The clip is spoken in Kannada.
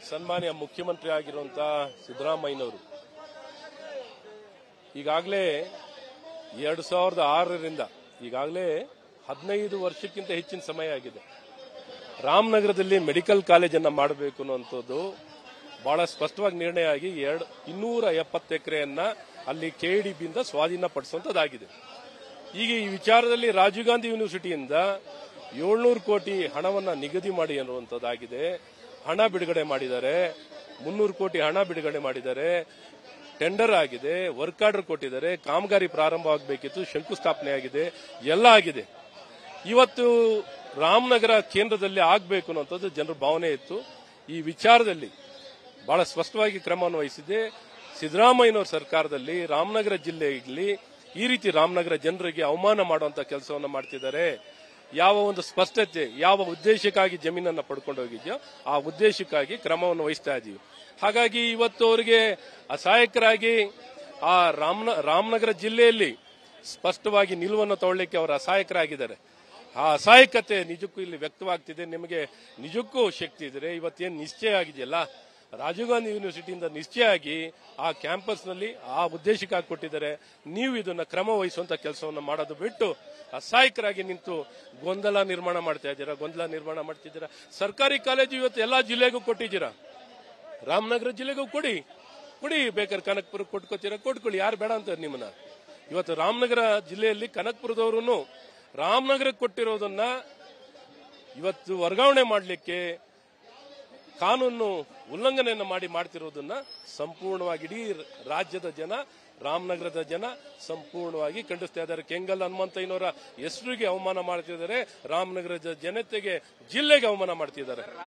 ಸನ್ಮಾನ್ಯ ಮುಖ್ಯಮಂತ್ರಿ ಆಗಿರುವಂತಹ ಸಿದ್ದರಾಮಯ್ಯನವರು ಈಗಾಗಲೇ ಎರಡು ಸಾವಿರದ ಆರರಿಂದ ಈಗಾಗಲೇ ಹದಿನೈದು ವರ್ಷಕ್ಕಿಂತ ಹೆಚ್ಚಿನ ಸಮಯ ಆಗಿದೆ ರಾಮನಗರದಲ್ಲಿ ಮೆಡಿಕಲ್ ಕಾಲೇಜನ್ನು ಮಾಡಬೇಕು ಅನ್ನುವಂಥದ್ದು ಬಹಳ ಸ್ಪಷ್ಟವಾಗಿ ನಿರ್ಣಯ ಆಗಿ ಎರಡು ಇನ್ನೂರ ಎಪ್ಪತ್ತು ಎಕರೆಯನ್ನ ಅಲ್ಲಿ ಕೆಡಿಬಿಯಿಂದ ಸ್ವಾಧೀನ ಪಡಿಸುವಂತದ್ದಾಗಿದೆ ಈಗ ಈ ವಿಚಾರದಲ್ಲಿ ರಾಜೀವ್ ಗಾಂಧಿ ಯೂನಿವರ್ಸಿಟಿಯಿಂದ ಏಳ್ನೂರು ಕೋಟಿ ಹಣವನ್ನ ನಿಗದಿ ಮಾಡಿ ಅನ್ನುವಂಥದ್ದಾಗಿದೆ ಹಣ ಬಿಡುಗಡೆ ಮಾಡಿದ್ದಾರೆ ಮುನ್ನೂರು ಕೋಟಿ ಹಣ ಬಿಡುಗಡೆ ಮಾಡಿದ್ದಾರೆ ಟೆಂಡರ್ ಆಗಿದೆ ವರ್ಕ್ ಆರ್ಡರ್ ಕೊಟ್ಟಿದ್ದಾರೆ ಕಾಮಗಾರಿ ಪ್ರಾರಂಭ ಆಗಬೇಕಿತ್ತು ಶಂಕುಸ್ಥಾಪನೆ ಆಗಿದೆ ಎಲ್ಲ ಆಗಿದೆ ಇವತ್ತು ರಾಮನಗರ ಕೇಂದ್ರದಲ್ಲಿ ಆಗಬೇಕು ಅನ್ನುವಂಥದ್ದು ಜನರ ಭಾವನೆ ಇತ್ತು ಈ ವಿಚಾರದಲ್ಲಿ ಬಹಳ ಸ್ಪಷ್ಟವಾಗಿ ಕ್ರಮವನ್ನು ವಹಿಸಿದೆ ಸಿದ್ದರಾಮಯ್ಯನವರ ಸರ್ಕಾರದಲ್ಲಿ ರಾಮನಗರ ಜಿಲ್ಲೆಯಲ್ಲಿ ಈ ರೀತಿ ರಾಮನಗರ ಜನರಿಗೆ ಅವಮಾನ ಮಾಡುವಂತ ಕೆಲಸವನ್ನು ಮಾಡ್ತಿದ್ದಾರೆ ಯಾವ ಒಂದು ಸ್ಪಷ್ಟತೆ ಯಾವ ಉದ್ದೇಶಕ್ಕಾಗಿ ಜಮೀನನ್ನ ಪಡ್ಕೊಂಡು ಹೋಗಿದ್ಯೋ ಆ ಉದ್ದೇಶಕ್ಕಾಗಿ ಕ್ರಮವನ್ನು ವಹಿಸ್ತಾ ಇದೀವಿ ಹಾಗಾಗಿ ಇವತ್ತು ಅವರಿಗೆ ಅಸಹಾಯಕರಾಗಿ ಆ ರಾಮನ ರಾಮನಗರ ಜಿಲ್ಲೆಯಲ್ಲಿ ಸ್ಪಷ್ಟವಾಗಿ ನಿಲುವನ್ನು ತಗೊಳ್ಳಿಕ್ಕೆ ಅವರು ಅಸಹಾಯಕರಾಗಿದ್ದಾರೆ ಆ ಅಸಹಾಯಕತೆ ನಿಜಕ್ಕೂ ಇಲ್ಲಿ ವ್ಯಕ್ತವಾಗ್ತಿದೆ ನಿಮಗೆ ನಿಜಕ್ಕೂ ಶಕ್ತಿ ಇದ್ರೆ ಇವತ್ತೇನು ನಿಶ್ಚಯ ಆಗಿದೆಯಲ್ಲ ರಾಜೀವ್ ಗಾಂಧಿ ಯೂನಿವರ್ಸಿಟಿಯಿಂದ ನಿಶ್ಚಯ ಆಗಿ ಆ ಕ್ಯಾಂಪಸ್ನಲ್ಲಿ ಆ ಉದ್ದೇಶಕ್ಕಾಗಿ ಕೊಟ್ಟಿದ್ದಾರೆ ನೀವು ಇದನ್ನ ಕ್ರಮ ವಹಿಸುವಂತ ಕೆಲಸವನ್ನು ಮಾಡೋದು ಬಿಟ್ಟು ಅಸಹಾಯಕರಾಗಿ ನಿಂತು ಗೊಂದಲ ನಿರ್ಮಾಣ ಮಾಡ್ತಾ ಇದ್ದೀರಾ ಗೊಂದಲ ನಿರ್ಮಾಣ ಮಾಡ್ತಿದ್ದೀರಾ ಸರ್ಕಾರಿ ಕಾಲೇಜು ಇವತ್ತು ಎಲ್ಲಾ ಜಿಲ್ಲೆಗೂ ಕೊಟ್ಟಿದ್ದೀರಾ ರಾಮನಗರ ಜಿಲ್ಲೆಗೂ ಕೊಡಿ ಕೊಡಿ ಬೇಕಾದ್ರೆ ಕನಕಪುರ ಕೊಟ್ಕೋತೀರಾ ಕೊಟ್ಕೊಳ್ಳಿ ಯಾರು ಬೇಡ ಅಂತಾರೆ ನಿಮ್ಮನ್ನ ಇವತ್ತು ರಾಮನಗರ ಜಿಲ್ಲೆಯಲ್ಲಿ ಕನಕಪುರದವರು ರಾಮನಗರಕ್ಕೆ ಕೊಟ್ಟಿರೋದನ್ನ ಇವತ್ತು ವರ್ಗಾವಣೆ ಮಾಡಲಿಕ್ಕೆ ಕಾನೂನು ಉಲ್ಲಂಘನೆಯನ್ನು ಮಾಡಿ ಮಾಡ್ತಿರೋದನ್ನ ಸಂಪೂರ್ಣವಾಗಿ ಇಡೀ ರಾಜ್ಯದ ಜನ ರಾಮನಗರದ ಜನ ಸಂಪೂರ್ಣವಾಗಿ ಖಂಡಿಸ್ತಾ ಇದ್ದಾರೆ ಕೆಂಗಲ್ ಹನುಮಂತಯ್ಯನವರ ಹೆಸರಿಗೆ ಅವಮಾನ ಮಾಡ್ತಿದ್ದಾರೆ ರಾಮನಗರದ ಜನತೆಗೆ ಜಿಲ್ಲೆಗೆ ಅವಮಾನ ಮಾಡ್ತಿದ್ದಾರೆ